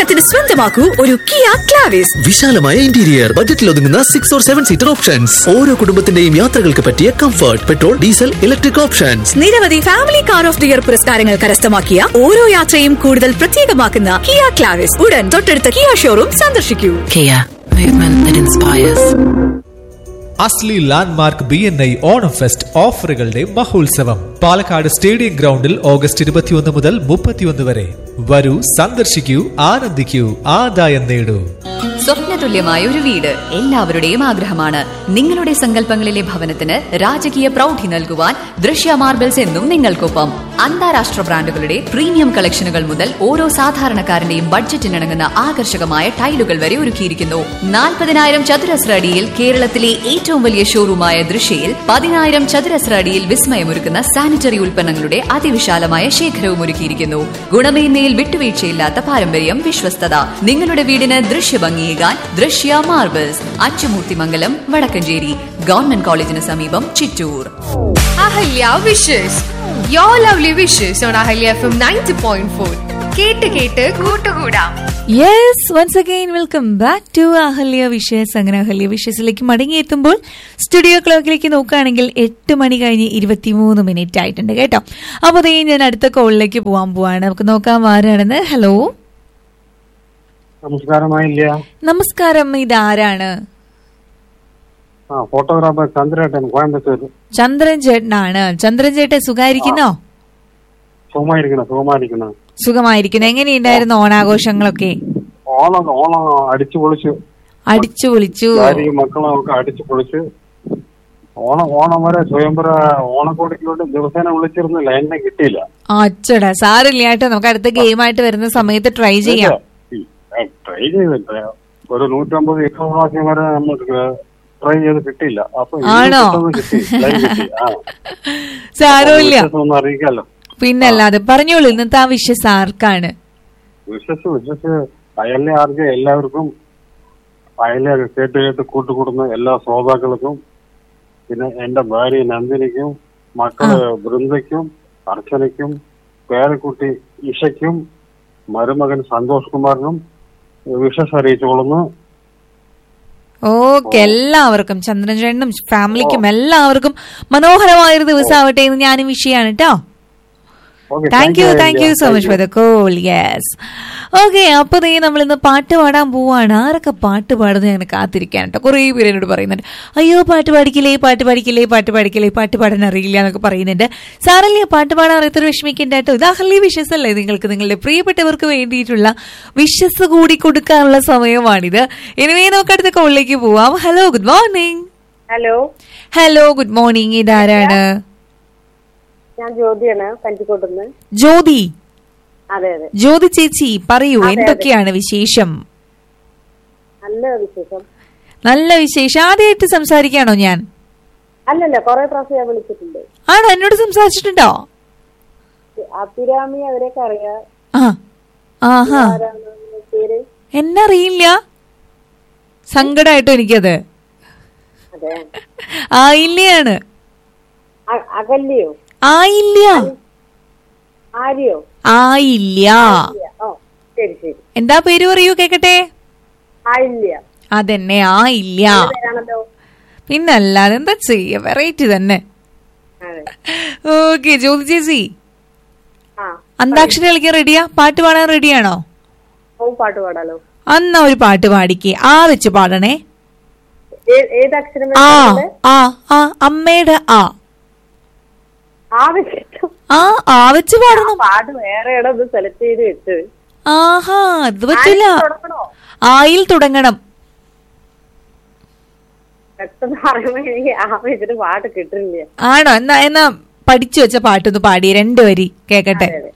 ഓണത്തിന് സ്വന്തമാക്കൂ ഒരു കിയ ക്ലാവിസ് വിശാലമായ ഇന്റീരിയർ ബജറ്റിൽ ഒതുങ്ങുന്ന six or seven seater options ഓരോ കുടുംബത്തിന്റെയും യാത്രകൾക്ക് പറ്റിയ comfort petrol diesel electric options നിരവധി family car of the year പുരസ്കാരങ്ങൾ കരസ്ഥമാക്കിയ ഓരോ യാത്രയും കൂടുതൽ പ്രത്യേകമാക്കുന്ന കിയ ക്ലാവിസ് ഉടൻ തൊട്ടടുത്ത കിയ ഷോറൂം സന്ദർശിക്കൂ Kia, movement that inspires. അസ്ലി landmark B N I Onam fest ഓഫറുകളുടെ മഹോത്സവം പാലക്കാട് സ്റ്റേഡിയം ഗ്രൗണ്ടിൽ ഓഗസ്റ്റ് ഇരുപത്തിയൊന്ന് മുതൽ മുപ്പത്തിയൊന്ന് വരെ വരൂ സന്ദർശിക്കൂ ആനന്ദിക്കൂ ആദായം നേടൂ സ്വപ്നതുല്യമായ ഒരു വീട് എല്ലാവരുടെയും ആഗ്രഹമാണ് നിങ്ങളുടെ സങ്കല്പങ്ങളിലെ ഭവനത്തിന് രാജകീയ പ്രൗഢി നൽകുവാൻ ദൃശ്യ മാർബിൾസ് എന്നും നിങ്ങൾക്കൊപ്പം അന്താരാഷ്ട്ര ബ്രാൻഡുകളുടെ പ്രീമിയം കളക്ഷനുകൾ മുതൽ ഓരോ സാധാരണക്കാരന്റെയും ബഡ്ജറ്റിനിണങ്ങുന്ന ആകർഷകമായ ടൈലുകൾ വരെ ഒരുക്കിയിരിക്കുന്നു നാൽപ്പതിനായിരം ചതുരശ്ര അടിയിൽ കേരളത്തിലെ ഏറ്റവും വലിയ ഷോറൂമായ ദൃശ്യയിൽ പതിനായിരം ചതുരശ്ര അടിയിൽ വിസ്മയമൊരുക്കുന്ന സാനിറ്ററി ഉൽപ്പന്നങ്ങളുടെ അതിവിശാലമായ ശേഖരവും ഒരുക്കിയിരിക്കുന്നു ഗുണമേന്മയിൽ വിട്ടുവീഴ്ചയില്ലാത്ത പാരമ്പര്യം വിശ്വസ്തത നിങ്ങളുടെ വീടിന് ദൃശ്യഭംഗിയേകാൻ ദൃശ്യ മാർബിൾസ് അച്ചുമൂർത്തിമംഗലം വടക്കഞ്ചേരി ഗവൺമെന്റ് കോളേജിന് സമീപം Chittur Ahalya wishes your lovely wishes on Ahalya F M ninety point four കേട്ട് കേട്ട് കൂട്ടുകൂടാം yes once again welcome back to Ahalya wishes അങ്ങനെ അഹല്യ വിഷയസിലേക്ക് മടങ്ങിയെത്തുമ്പോൾ സ്റ്റുഡിയോ ക്ലോക്കിലേക്ക് നോക്കുകയാണെങ്കിൽ എട്ട് മണി കഴിഞ്ഞ് ഇരുപത്തിമൂന്ന് മിനിറ്റ് ആയിട്ടുണ്ട് കേട്ടോ അപ്പോൾ അതേ ഞാൻ അടുത്ത കോളിലേക്ക് പോകാൻ പോവാണ് നമുക്ക് നോക്കാൻ ആരാണെന്ന് ഹലോ നമസ്കാരമായില്ല നമസ്കാരം ഇതാരാണ് ആ ഫോട്ടോഗ്രാഫർ ചന്ദ്രേട്ടൻ കോയമ്പത്തൂർ ചന്ദ്രൻ ചേട്ടനാണ് ചന്ദ്രൻ ചേട്ടൻ സുഖമായിരിക്കുന്നോ സുഖമായിരിക്കണം സുഖമായിരിക്കണം സുഖമായിരിക്കുന്നു എങ്ങനെയുണ്ടായിരുന്നു ഓണാഘോഷങ്ങളൊക്കെ ഓണം ഓണം അടിച്ചു പൊളിച്ചു അടിച്ചു പൊളിച്ചു ഭാര്യയും മക്കളും ഒക്കെ അടിച്ചു പൊളിച്ചു ഓണം ഓണം വരെ സ്വയംവര ഓണക്കോടിക്കലോട്ട് ദിവസേന വിളിച്ചിരുന്നില്ല എന്നെ കിട്ടിയില്ല അച്ചടാ സാറില്ല കേട്ടോ നമുക്ക് അടുത്ത ഗെയിമായിട്ട് വരുന്ന സമയത്ത് ട്രൈ ചെയ്യാം ട്രൈ ചെയ്തില്ല ഒരു നൂറ്റമ്പത് ഇരുപത് പ്രാവശ്യം വരെ നമുക്ക് ട്രൈ ചെയ്ത് കിട്ടിയില്ല അപ്പൊ ഇന്ന് ആണോ? പെട്ടെന്ന് കിട്ടി ലൈൻ കിട്ടി ആ സാരമില്ല ഒന്ന് അറിയിക്കാലോ പിന്നല്ലാതെ പറഞ്ഞോളൂ ഇന്നത്തെ ആ വിശ്വസ് ആർക്കാണ് വിശ്വസ് വിശ്വസ് അയലിനെ ആർക്ക് എല്ലാവർക്കും അയലെ കേട്ട് കേട്ട് കൂട്ടുകൂടുന്ന എല്ലാ ശ്രോതാക്കൾക്കും പിന്നെ എന്റെ ഭാര്യ നന്ദിനിക്കും മക്കള് ബൃന്ദയ്ക്കും അർച്ചനയ്ക്കും പേരക്കുട്ടി ഇഷയ്ക്കും മരുമകൻ സന്തോഷ് കുമാറിനും വിശ്വസ് അറിയിച്ചുകൊള്ളുന്നു ഓക്കെ എല്ലാവർക്കും ചന്ദ്രൻ ചേട്ടനും ഫാമിലിക്കും എല്ലാവർക്കും മനോഹരമായൊരു ദിവസം ആവട്ടെ എന്ന് ഞാനും വിഷയാണ് കേട്ടോ okay thank you thank you so much for the call yes okay അപ്പൊ ദേ നമ്മൾ ഇന്ന് പാട്ട് പാടാൻ പോവാണ് ആരൊക്കെ പാട്ട് പാടുന്നത് ഞാൻ കാത്തിരിക്കാൻ കേട്ടോ കുറേ പേര് എന്നോട് പറയുന്നുണ്ട് അയ്യോ പാട്ട് പാടിക്കില്ലേ പാട്ട് പാടിക്കില്ലേ പാട്ട് പാടിക്കില്ലേ പാട്ട് പാടാൻ അറിയില്ല എന്നൊക്കെ പറയുന്നുണ്ട് സാറല്ലേ പാട്ട് പാടാൻ അറിയാത്തൊരു വിഷമിക്കണ്ട കേട്ടോ ഇത് അഹല്യ വിഷസ് അല്ലേ നിങ്ങൾക്ക് നിങ്ങളുടെ പ്രിയപ്പെട്ടവർക്ക് വേണ്ടിയിട്ടുള്ള വിഷസ് കൂടി കൊടുക്കാനുള്ള സമയമാണിത് ഇനിവേ നമുക്ക് അടുത്ത കോളിലേക്ക് പോവാം hello good morning hello hello good morning ഇതാരാണ് ഞാൻ ജ്യോതിയാണ് കഞ്ചിക്കോട്ടുന്ന് ജ്യോതി അതെ അതെ ജ്യോതി ചേച്ചി പറയൂ അതെ, അതെ. എന്തൊക്കെയാണ് വിശേഷം നല്ല വിശേഷം നല്ല വിശേഷം ആദ്യമായിട്ട് സംസാരിക്കാണോ ഞാൻ അല്ലല്ല കൊറേ പ്രാവശ്യം ഞാൻ വിളിച്ചിട്ടുണ്ട് ആണോ എന്നോട് സംസാരിച്ചിട്ടുണ്ടോ അഭിരാമി അവരെയൊക്കെ അറിയാം ആ ആഹാ ആരാണ് പേര് എന്നറിയില്ല സങ്കടായിട്ടോ എനിക്കത് അതെ ആയില്യാണ് അ- അകല്യോ ആയില്ല ആര്യോ ആയില്ല ഓ ശരി ശരി എന്താ പേര് പറയൂ കേക്കട്ടെ ആയില്ല അതെന്നെ ആയില്ല പേരാണല്ലോ പിന്നല്ലാതെ എന്താ ചെയ്യ വെറൈറ്റി തന്നെ അതെ ഓക്കെ ജ്യോതി ചേച്ചി ആ അന്താക്ഷരി കളിക്കാൻ റെഡിയാ പാട്ട് പാടാൻ റെഡിയാണോ ഓ പാട്ട് പാടാലോ അന്നാ ഒരു പാട്ട് പാടിക്കേ ആ വെച്ച് പാടണേ ഏ- ഏത് അക്ഷരം ആ വെച്ചിട്ടുണ്ട്? ആ ആ അമ്മയുടെ ആ ആ വെച്ചിട്ട് ആ ആ വെച്ച് പാടണം പാട്ട് വേറെ ഇടം ഒന്ന് സെലക്ട് ചെയ്ത് വെച്ച് ആഹാ അത് പറ്റില്ല ആയിൽ തുടങ്ങണോ ആയിൽ തുടങ്ങണം പെട്ടെന്ന് പറയുമ്പോ എനിക്ക് ആ വെച്ചിട്ട് പാട്ട് കിട്ടുന്നില്ല ആണോ എന്നാ എന്നാ പഠിച്ചു വെച്ച പാട്ടൊന്ന് പാടി രണ്ടു വരി കേക്കട്ടെ അതെ, അതെ.